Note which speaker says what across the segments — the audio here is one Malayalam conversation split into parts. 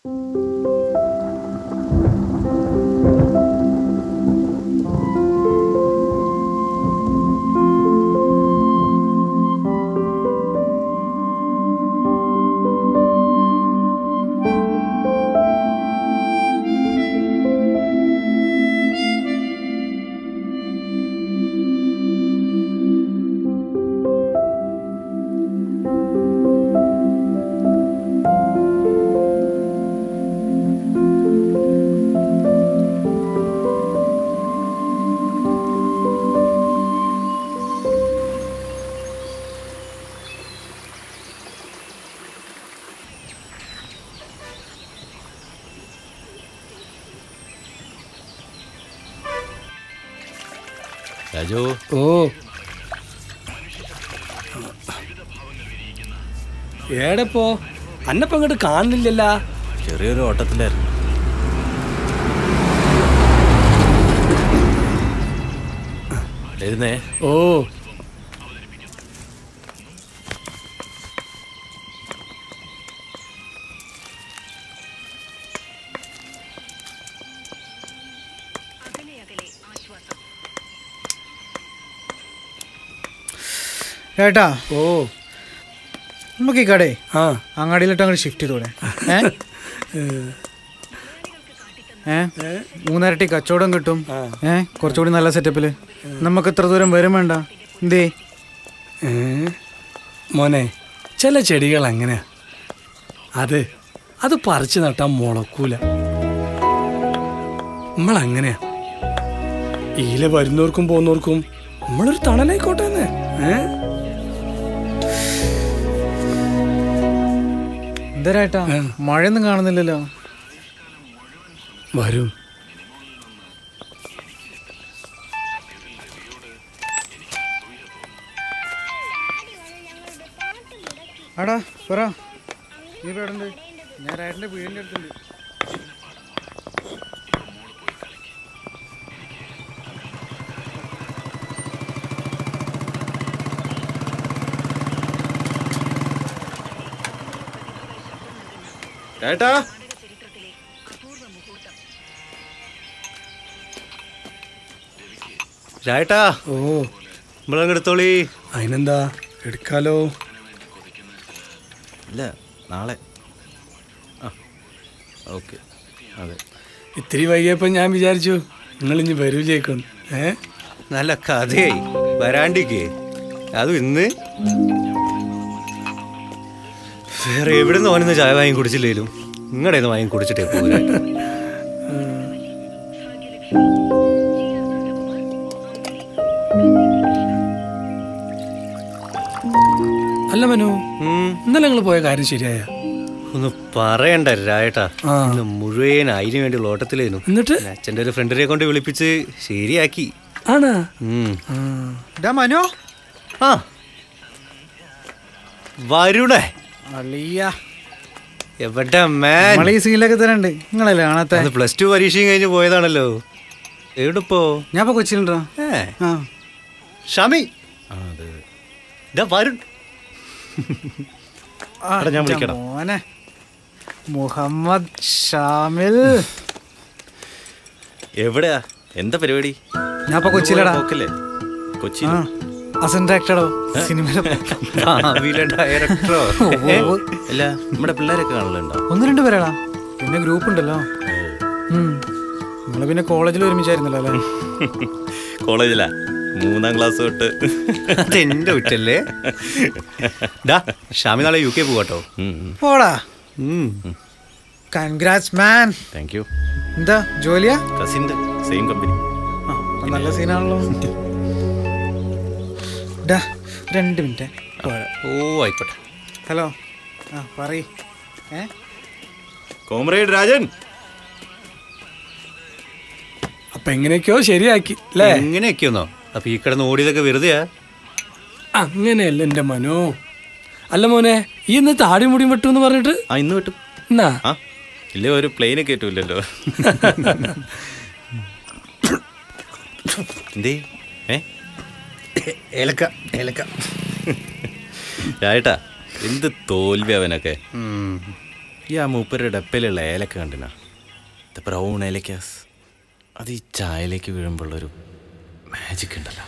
Speaker 1: രാജു
Speaker 2: ഓ ഏടെപ്പോ അന്നപ്പോ അങ്ങോട്ട് കാണുന്നില്ലല്ല
Speaker 1: ചെറിയൊരു ഓട്ടത്തിലായിരുന്നു എഴുന്നേ
Speaker 2: ഓ
Speaker 3: ഏട്ടാ
Speaker 2: ഓ
Speaker 3: നമുക്ക് ഈ കടേ
Speaker 2: ആ
Speaker 3: അങ്ങാടിയിലിട്ട് അങ്ങോട്ട് ഷിഫ്റ്റ് ചെയ്തൂടെ ഏ ഏ മൂന്നരട്ടി കച്ചവടം കിട്ടും ഏ കുറച്ചുകൂടി നല്ല സെറ്റപ്പില് നമുക്ക് എത്ര ദൂരം വരും വേണ്ട എന്തേ
Speaker 2: ഏ? മോനെ ചില ചെടികൾ അങ്ങനെയാ അത് അത് പറിച്ചു നട്ടാൽ മുളക്കൂല നമ്മളങ്ങനെയാ ഈല വരുന്നവർക്കും പോകുന്നവർക്കും നമ്മളൊരു തണലായിക്കോട്ടെ എന്ന് ഏ
Speaker 3: എന്തരായിട്ടാ മഴയൊന്നും കാണുന്നില്ലല്ലോ
Speaker 2: വരും
Speaker 3: ആടാ പറ നീ ഇപ്പൊ എവിടുണ്ട് ഞാൻ രായട്ടിന്റെ വീടിന്റെ അടുത്തുണ്ട്
Speaker 1: ഏട്ടാ ചേട്ടാ
Speaker 2: ഓ
Speaker 1: നമ്മളങ്ങെടുത്തോളി
Speaker 2: അതിനെന്താ എടുക്കാലോ
Speaker 1: ഇല്ല നാളെ ആ ഓക്കെ അതെ
Speaker 2: ഇത്തിരി വൈകിയപ്പോ ഞാൻ വിചാരിച്ചു നിങ്ങൾ ഇനി വരൂലേക്കും ഏ
Speaker 1: നല്ല കഥയായി വരാണ്ടിക്ക് അതും ഇന്ന് വേറെ എവിടെ നിന്ന് ഓനെന്ന് ചായ വാങ്ങി കുടിച്ചില്ലേലും നിങ്ങളുടെ നിന്ന് വാങ്ങി കുടിച്ചിട്ടേ പോകാൻ
Speaker 2: അല്ല മനു ഇന്നലെ നിങ്ങൾ പോയ കാര്യം ശരിയായ
Speaker 1: ഒന്ന് പറയണ്ട രായേട്ടാ
Speaker 2: ആ.
Speaker 1: ഇന്ന് മുഴുവൻ അതിന് വേണ്ടി ഓട്ടത്തിലേനു
Speaker 2: എന്നിട്ട്
Speaker 1: അച്ഛൻ്റെ ഒരു ഫ്രണ്ടിനെ കൊണ്ട് വിളിപ്പിച്ച് ശരിയാക്കി
Speaker 2: ആണാ
Speaker 1: ഉം.
Speaker 3: ഡാ മനു
Speaker 1: ആ വരുണേ
Speaker 3: അളിയ
Speaker 1: എവിടെ മാൻ
Speaker 3: നമ്മളെ ഈ സീനിലൊക്കെ തന്നെ ഉണ്ട് നിങ്ങളല്ലേ കാണാത്ത
Speaker 1: അത് പ്ലസ് ടു പരീക്ഷയും കഴിഞ്ഞ് പോയതാണല്ലോ എവിടെപ്പോ
Speaker 3: ഞാൻ ഇപ്പൊ കൊച്ചിയിലുണ്ടോ
Speaker 1: ഏ
Speaker 3: ആ
Speaker 1: ഷമി ഇതാ വരുൺ
Speaker 3: ആ,
Speaker 1: എടാ, ഞാൻ
Speaker 3: എൻ്റെ
Speaker 1: വിളിക്കടാ.
Speaker 3: മോനെ മുഹമ്മദ് ഷാമിൽ
Speaker 1: എവിടെയാ എന്താ പരിപാടി
Speaker 3: ഞാൻ ഇപ്പൊ കൊച്ചിയിലടാ
Speaker 1: പോക്കല്ലേ കൊച്ചി
Speaker 3: ആ അസന്റ് ആക്ടറോ സിനിമയിലെ
Speaker 1: ഭാവിയിലെ ഡയറക്ടറോ
Speaker 3: ഓ.
Speaker 1: അല്ല നമ്മുടെ പിള്ളേരൊക്കെ കാണലുണ്ടോ
Speaker 3: ഒന്ന് രണ്ട് പേരാടാ പിന്നെ ഗ്രൂപ്പ് ഉണ്ടല്ലോ ഉം. നിങ്ങള് പിന്നെ കോളേജിൽ ഒരുമിച്ചായിരുന്നല്ലോ അല്ലേ
Speaker 1: കോളേജിലാ മൂന്നാം ക്ലാസ് തൊട്ട് അതെന്റെ കുറ്റല്ലേ ഡാ ഷാമി നാളെ യു കെ പോവാട്ടോ
Speaker 3: പോടാ കൺഗ്രാറ്റ്സ് മാൻ
Speaker 1: താങ്ക് യു
Speaker 3: എന്താ ജോലിയാ
Speaker 1: കസിൻ്റെ സെയിം കമ്പനി
Speaker 3: ആ, അപ്പൊ നല്ല സീനാണല്ലോ ഡാ രണ്ട് മിനിറ്റ് പോരാ
Speaker 1: ഓ ആയിക്കോട്ടെ
Speaker 3: ഹലോ ആ പറയ് ഏ
Speaker 1: കോമ്രേഡ് രാജൻ
Speaker 2: അപ്പൊ എങ്ങനെയൊക്കെയോ ശരിയാക്കി അല്ലേ
Speaker 1: എങ്ങനെയൊക്കെയൊന്നോ അപ്പൊ ഈ കിടന്ന് ഓടിയതൊക്കെ വെറുതെയാ
Speaker 2: അങ്ങനെയല്ല എന്റെ മനു അല്ല മോനെ ഈ ഇന്ന് താടി മുടിയും വെട്ടു എന്ന് പറഞ്ഞിട്ട്
Speaker 1: ആ ഇന്ന് വിട്ടു
Speaker 2: എന്നാ
Speaker 1: ആ ഇല്ലേ ഒരു പ്ലെയിനെ കയറ്റൂലല്ലോ എന്തേ ഏ ഏലക്ക ഏലക്ക രായട്ടാ എന്ത് തോൽവി അവനൊക്കെ ഈ ആ മൂപ്പരുടെ ഡപ്പയിലുള്ള ഏലക്ക കണ്ടിന ബ്രൗൺ ഏലക്കാസ് അത് ഈ ചായയിലേക്ക് വീഴുമ്പോഴുള്ളൊരു മാജിക് ഉണ്ടല്ലോ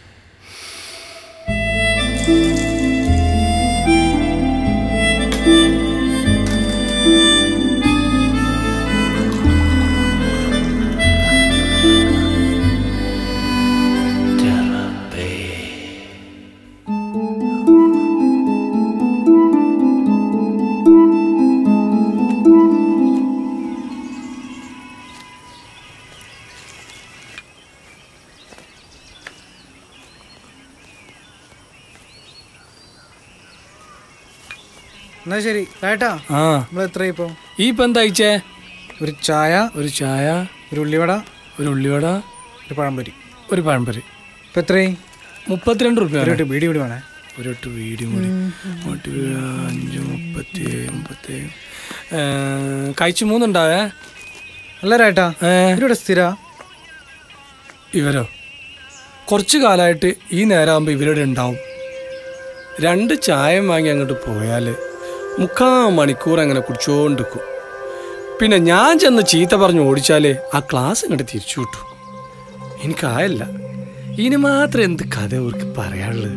Speaker 3: എന്നാ ശരി ഏട്ടാ
Speaker 2: ആ
Speaker 3: നമ്മൾ എത്ര ഇപ്പോ
Speaker 2: ഈ ഇപ്പം എന്താ അയച്ചേ
Speaker 3: ഒരു ചായ
Speaker 2: ഒരു ചായ
Speaker 3: ഒരു ഉള്ളിവട
Speaker 2: ഒരു ഉള്ളിവട
Speaker 3: ഒരു പഴംപൊരി
Speaker 2: ഒരു പഴംപൊരി
Speaker 3: ഇപ്പൊ എത്രയായി
Speaker 2: മുപ്പത്തിരണ്ട് റുപ്യ
Speaker 3: ഒരു ബീഡി കൂടി വേണേ
Speaker 2: ഒരു എട്ട് വീടി കൂടി അങ്ങോട്ട് അഞ്ച് മുപ്പത്തി മുപ്പത്തി കഴിച്ചു മൂന്നുണ്ടാവേ
Speaker 3: അല്ല ഏട്ടാ
Speaker 2: ഏ
Speaker 3: ഇവിടെ സ്ഥിര
Speaker 2: ഇവരോ കുറച്ച് കാലമായിട്ട് ഈ നേരമാകുമ്പോൾ ഇവരുടെ ഉണ്ടാവും രണ്ട് ചായം വാങ്ങി അങ്ങോട്ട് പോയാൽ മുക്കാ മണിക്കൂർ അങ്ങനെ കുടിച്ചോണ്ടിരിക്കും പിന്നെ ഞാൻ ചെന്ന് ചീത്ത പറഞ്ഞ് ഓടിച്ചാൽ ആ ക്ലാസ് ഇങ്ങോട്ട് തിരിച്ചു വിട്ടു എനിക്കായല്ല ഇനി മാത്രം എന്ത് കഥ അവർക്ക് പറയാനുള്ളത്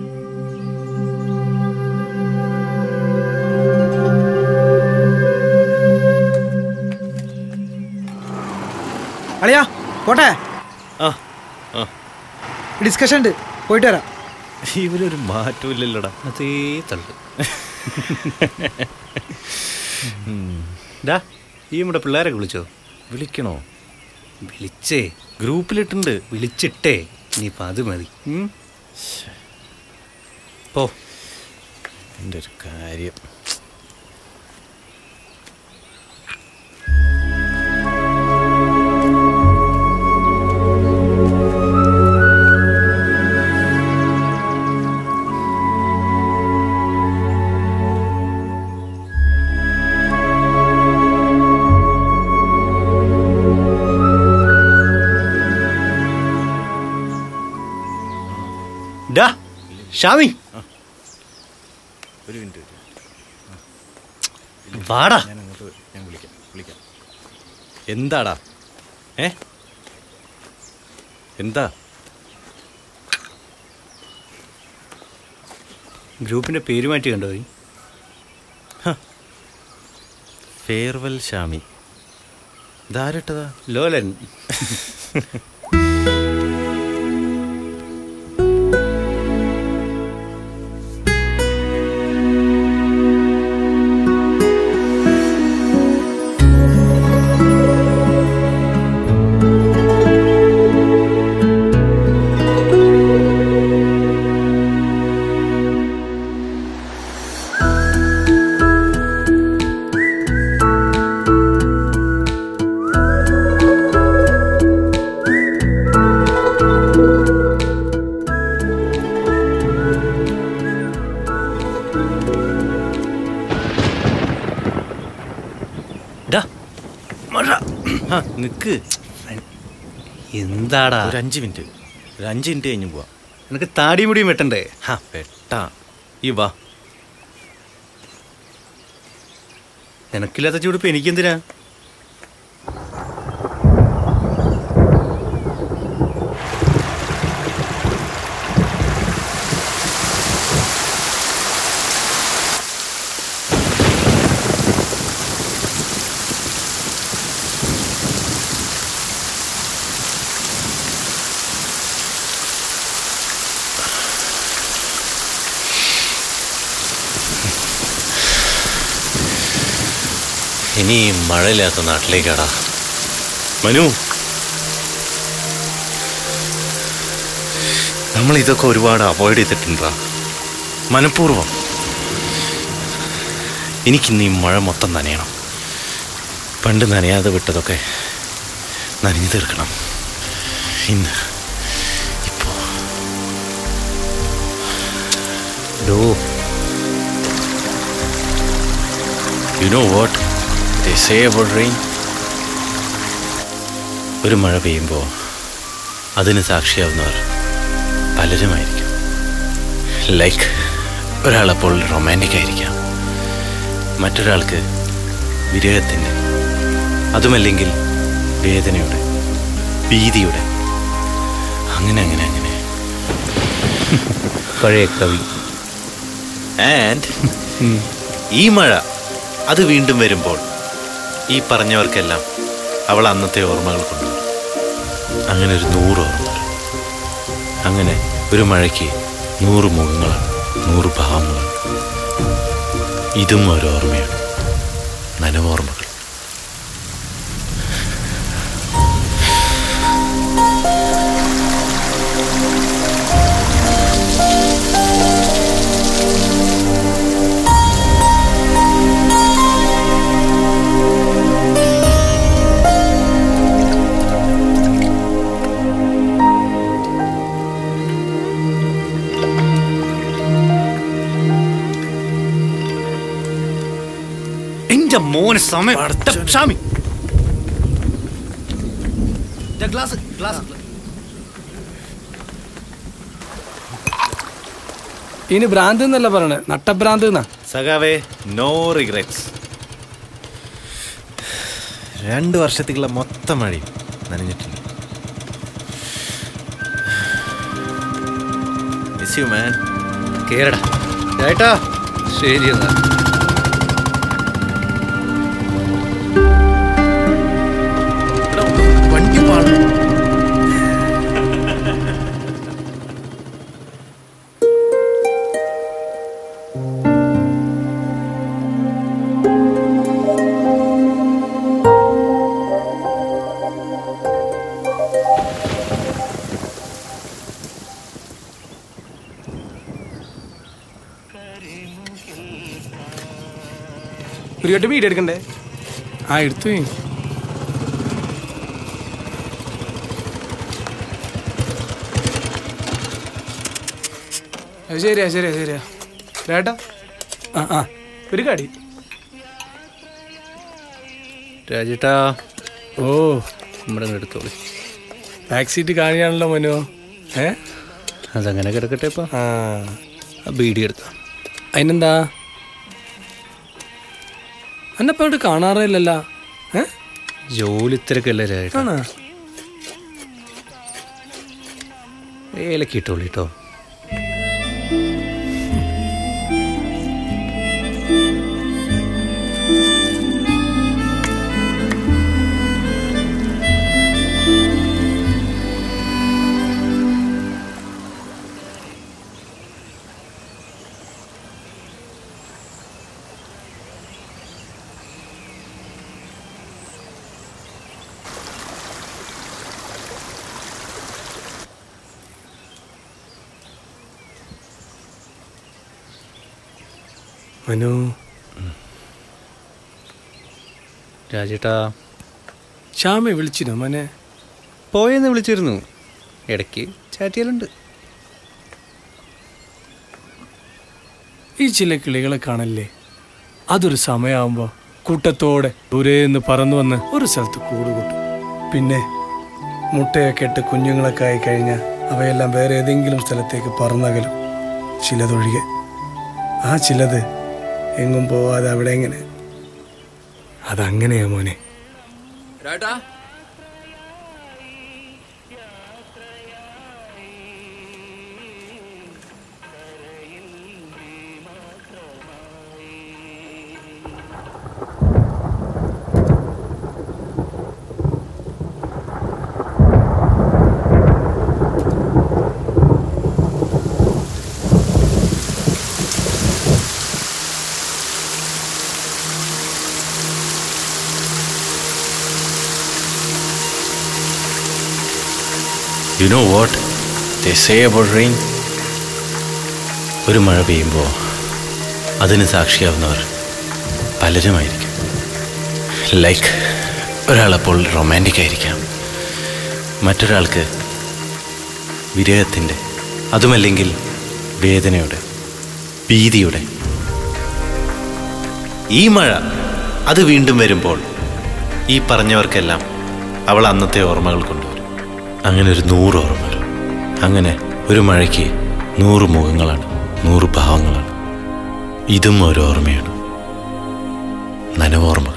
Speaker 3: അളിയാ പോട്ടെ
Speaker 1: ആ ആ
Speaker 3: ഡിസ്കഷൻ ഉണ്ട് പോയിട്ട് വരാം
Speaker 1: ഇവരൊരു മാറ്റമില്ലല്ലോടാ അതേ തള്ളു ഡാ ഈ നമ്മുടെ പിള്ളേരൊക്കെ വിളിച്ചോ വിളിക്കണോ വിളിച്ചേ ഗ്രൂപ്പിലിട്ടുണ്ട് വിളിച്ചിട്ടേ ഇനിയിപ്പോൾ അത് മതി ഉം? പോ എൻ്റെ ഒരു കാര്യം ഡാ ഷാമി ഒരു മിനിറ്റ് വാടാ ഞാൻ അങ്ങോട്ട് ഞാൻ വിളിക്കാം വിളിക്കാം എന്താടാ ഏ എന്താ ഗ്രൂപ്പിന്റെ പേര് മാറ്റി കണ്ടോ നീ ഫെയർവെൽ ഷാമി ഇതാരട്ടതാ ലോലൻ ഡാ മഴ ആ നിക്ക്
Speaker 4: എന്താടാ
Speaker 1: ഒരു അഞ്ച് മിനിറ്റ് ഒരു അഞ്ച് മിനിറ്റ് കഴിഞ്ഞ് പോവാം
Speaker 4: നിനക്ക് താടി മുടിയും വെട്ടണ്ടേ
Speaker 1: ഹാ പെട്ടാ ഈ വാ
Speaker 4: നിനക്കില്ലാത്ത ചൂടിപ്പ് എനിക്കെന്തിനാ
Speaker 1: ഇനി ഈ മഴയില്ലാത്ത നാട്ടിലേക്കാടാ മനു നമ്മൾ ഇതൊക്കെ ഒരുപാട് അവോയ്ഡ് ചെയ്തിട്ടുണ്ടാ മനഃപൂർവ്വം എനിക്കിന്ന് ഈ മഴ മൊത്തം നനയണം പണ്ട് നനയാതെ വിട്ടതൊക്കെ നനഞ്ഞു തീർക്കണം ഇന്ന് ഇപ്പോ do you know what they say about rain ഒരു മഴ പെയ്യുമ്പോൾ അതിന് സാക്ഷിയാവുന്നവർ പലരുമായിരിക്കും ലൈക്ക് ഒരാളപ്പോൾ റൊമാൻറ്റിക് ആയിരിക്കാം മറ്റൊരാൾക്ക് വിരഹത്തിൻ്റെ അതുമല്ലെങ്കിൽ വേദനയുടെ ഭീതിയുടെ അങ്ങനെ അങ്ങനെ അങ്ങനെ
Speaker 4: പഴയ കവി
Speaker 1: ആൻഡ് ഈ മഴ അത് വീണ്ടും വരുമ്പോൾ ഈ പറഞ്ഞവർക്കെല്ലാം അവൾ അന്നത്തെ ഓർമ്മകൾ കൊണ്ടുവരും അങ്ങനെ ഒരു നൂറ് ഓർമ്മകൾ അങ്ങനെ ഒരു മഴയ്ക്ക് നൂറ് മുഖങ്ങളാണ് നൂറ് ഭാവങ്ങളാണ് ഇതും ഒരു ഓർമ്മയാണ് നനവോർമ്മകൾ
Speaker 4: എന്റെ മോനെ സമയം ഷാമി ഗ്ലാസ് ഗ്ലാസ്
Speaker 2: ഇനി ഭ്രാന്ത് എന്നല്ല പറയണേ നട്ടഭ്രാന്ത് എന്നാ
Speaker 1: സഖാവേ നോ റിഗ്രറ്റ്സ് രണ്ട് വർഷത്തേക്കുള്ള മൊത്തം മഴയും നനഞ്ഞിട്ടില്ല മിസ് യു മാൻ
Speaker 4: കേരടാ ചേട്ടാ ശരി എന്നാ എടാ, വണ്ടി പാടും
Speaker 2: ഒരു കെട്ട് വീട് എടുക്കണ്ടേ ആ എടുത്തു നീ. അത് ശരിയാ ശരിയാ ശരിയാ ചേട്ടാ ആ ആ ഒരു കടി
Speaker 4: രാജേട്ടാ
Speaker 2: ഓ
Speaker 4: നമ്മുടെ അങ്ങ് എടുത്തോളി
Speaker 2: ബാക്ക് സീറ്റ് കാണിയാണല്ലോ മനു ഏ
Speaker 4: അതങ്ങനെ കിടക്കട്ടെ ഇപ്പൊ
Speaker 2: ആ
Speaker 4: ആ ബീഡി എടുത്ത
Speaker 2: അതിനെന്താ എന്നപ്പോ ഇവിടെ കാണാറില്ലല്ലോ ഏ
Speaker 4: ജോലി തിരക്കല്ലേ രാജേട്ടാ
Speaker 2: ആണോ
Speaker 4: ഏലക്ക് ഇട്ടോളി കേട്ടോ
Speaker 2: മനു
Speaker 4: രാജേട്ടാ
Speaker 2: ശ്യാമെ വിളിച്ചിനോ മോനെ
Speaker 4: പോയെന്ന് വിളിച്ചിരുന്നു ഇടയ്ക്ക് ചാറ്റിയാലുണ്ട്
Speaker 2: ഈ ചില കിളികളെ കാണല്ലേ അതൊരു സമയമാകുമ്പോൾ കൂട്ടത്തോടെ ദൂരേന്ന് പറന്നു വന്ന് ഒരു സ്ഥലത്ത് കൂടുകൂട്ടും പിന്നെ മുട്ടയൊക്കെ ഇട്ട് കുഞ്ഞുങ്ങളൊക്കെ ആയി കഴിഞ്ഞാൽ അവയെല്ലാം വേറെ ഏതെങ്കിലും സ്ഥലത്തേക്ക് പറന്നകലും ചിലതൊഴികെ ആ ചിലത് എങ്ങും പോവാതെ അവിടെ എങ്ങനെ അതങ്ങനെയാ മോനെ
Speaker 1: you know what they say about rain ഒരു മഴ പെയ്യുമ്പോൾ അതിന് സാക്ഷിയാവുന്നവർ പലരുമായിരിക്കും ലൈക്ക് ഒരാളപ്പോൾ റൊമാൻറ്റിക് ആയിരിക്കാം മറ്റൊരാൾക്ക് വിരഹത്തിൻ്റെ അതുമല്ലെങ്കിൽ വേദനയുടെ ഭീതിയുടെ ഈ മഴ അത് വീണ്ടും വരുമ്പോൾ ഈ പറഞ്ഞവർക്കെല്ലാം അവൾ അന്നത്തെ ഓർമ്മകൾ കൊണ്ടുവരും അങ്ങനെ ഒരു നൂറ് ഓർമ്മകൾ അങ്ങനെ ഒരു മഴയ്ക്ക് നൂറ് മുഖങ്ങളാണ് നൂറ് ഭാവങ്ങളാണ് ഇതും ഒരു ഓർമ്മയാണ് നനവോർമ്മകൾ